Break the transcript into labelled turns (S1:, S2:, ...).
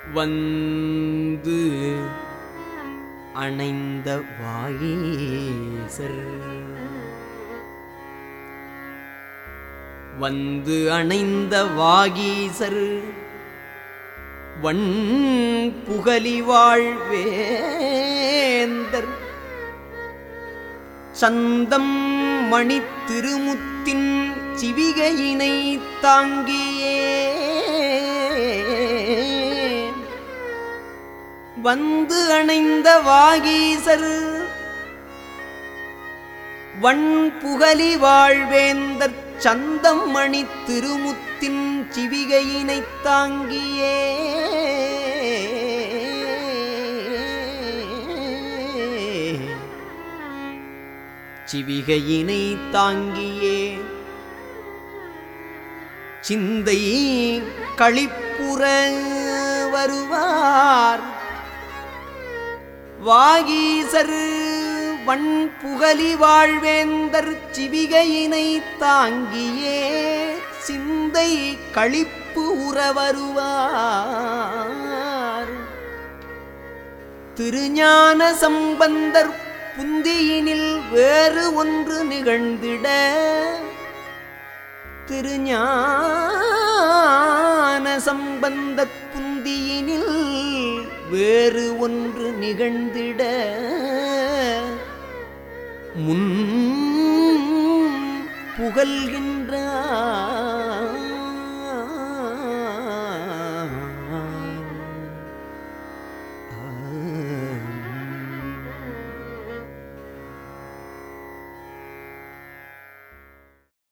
S1: வந்து அணைந்த வாயீசர் வந்து அணைந்த வாகீசர் வண் புகலி வாழ்வேந்தர் சந்தம் மணி திருமுத்தின் சிவிகையினை தாங்கியே வந்து அணைந்த வாகீசர் வண் புகலி வாழ்வேந்தர் சந்தம் மணி திருமுத்தின் சிவிகையினைத் தாங்கியே சிவிகையினை தாங்கியே சிந்தை களிப்புற வருவார் வாகீசர் வண் புகலி வாழ்வேந்தர் சிவிகையினை தாங்கியே சிந்தை களிப்பு உற வருவார் திருஞான சம்பந்தர் புந்தியினில் வேறு ஒன்று நிகழ்ந்திட திருஞான சம்பந்தத் புந்தியினில் வேறு ஒன்று நிகழ்ந்திட முன் புகழ்கின்றார்